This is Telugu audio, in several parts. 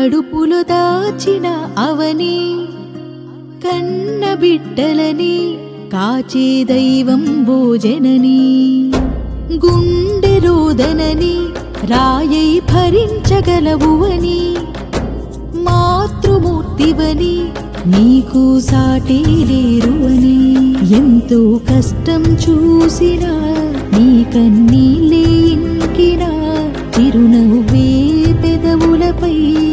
కడుపులో దాచిన అవని కన్న బిడ్డలని కాచే దైవం భోజనని గుండె రోదనని రాయై భరించగలవు అని మాతృమూర్తివని నీకు సాటి లేరు అని ఎంతో కష్టం చూసినా నీ కన్నీళ్ళే ఇంకినా చిరునవ్వే పెదవులపై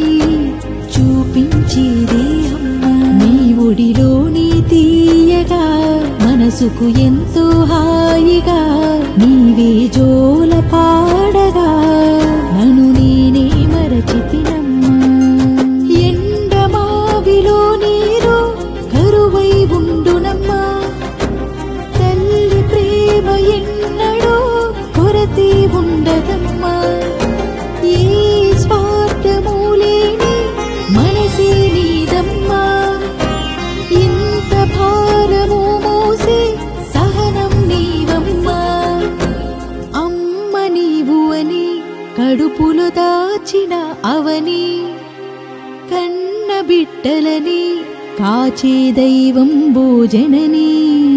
చూపించేదే అమ్మా నీ ఒడిలో నీ తీయగా మనసుకు ఎంతో హాయిగా నీవే జోల పాడగా నన్ను నేనే మరచితినమ్మా ఎండమావిలో నీరు కరువై ఉండునమ్మా తల్లి ప్రేమ ఎన్నడూ కొరతే ఉండదమ్మా ఏ స్వార్థము లేని మనసే నీదమ్మా ఇంత భారము మోసే సహనం నీవమ్మా అమ్మ నీవు అని కడుపులో దాచిన అవని కన్న బిడ్డలని కాచే దైవం భోజనని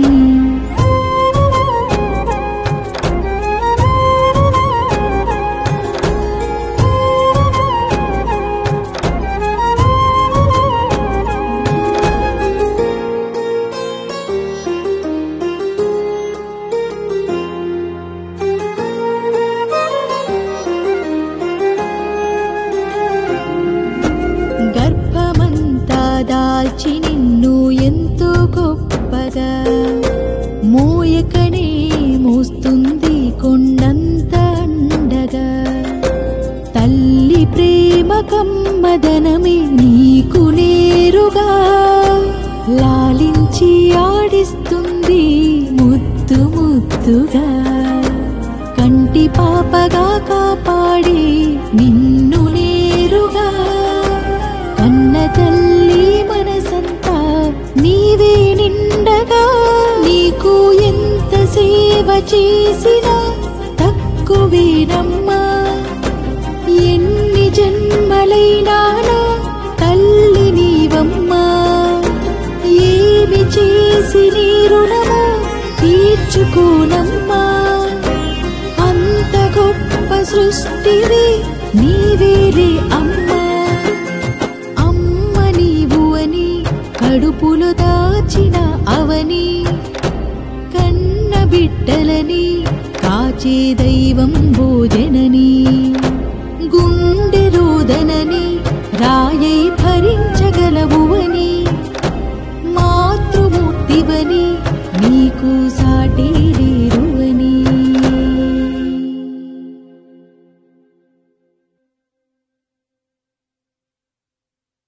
గర్భమంతా దాల్చి నిన్ను ఎంతో గొప్పగా మోయకనే మోస్తుంది కొండంత అండగా తల్లి ప్రేమ కమ్మదనమే నీకు నేరుగా లాలించి ఆడిస్తుంది ముద్దు ముద్దుగా కంటి పాపగా కాపాడి నిన్ను నేరుగా కన్న తల్లి మనసంతా నీవే నిండగా నీకు ఎంత సేవ చేసినా తక్కువేనమ్మా ఎన్ని జన్మలైనా నా తల్లి నీవమ్మా ఏమి చేసి నీ రుణము తీర్చుకోనమ్మా అంత గొప్ప సృష్టివి నీవేలే అమ్మా అమ్మ నీవు అని కడుపులో దాచిన అవని కన్న బిడ్డలని కాచే దైవం భోజనని గుండె రోదనని